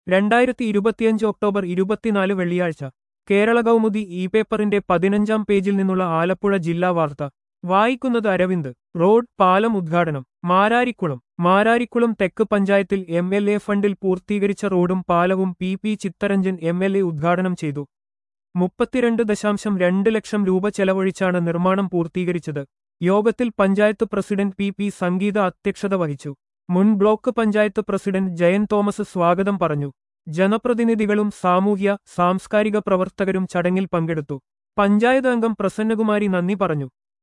രണ്ടായിരത്തി ഇരുപത്തിയഞ്ച് ഒക്ടോബർ ഇരുപത്തിനാല് വെള്ളിയാഴ്ച കേരള കൗമുദി ഇ പേപ്പറിന്റെ പതിനഞ്ചാം പേജിൽ നിന്നുള്ള ആലപ്പുഴ ജില്ലാ വാർത്ത വായിക്കുന്നത് അരവിന്ദ് റോഡ് പാലം ഉദ്ഘാടനം മാരാരിക്കുളം മാരാരിക്കുളം തെക്ക് പഞ്ചായത്തിൽ എം എൽ എ ഫണ്ടിൽ പൂർത്തീകരിച്ച റോഡും പാലവും P P Chitharanjan M L A ഉദ്ഘാടനം ചെയ്തു മുപ്പത്തിരണ്ട് ദശാംശം രണ്ട് ലക്ഷം രൂപ ചെലവഴിച്ചാണ് നിർമ്മാണം പൂർത്തീകരിച്ചത് യോഗത്തിൽ panchayat president P P Sangeetha അധ്യക്ഷത വഹിച്ചു മുൻ ബ്ലോക്ക് പഞ്ചായത്ത് പ്രസിഡന്റ് ജയൻ തോമസ് സ്വാഗതം പറഞ്ഞു ജനപ്രതിനിധികളും സാമൂഹ്യ സാംസ്കാരിക പ്രവർത്തകരും ചടങ്ങിൽ പങ്കെടുത്തു പഞ്ചായത്ത് അംഗം പ്രസന്നകുമാരി നന്ദി പറഞ്ഞു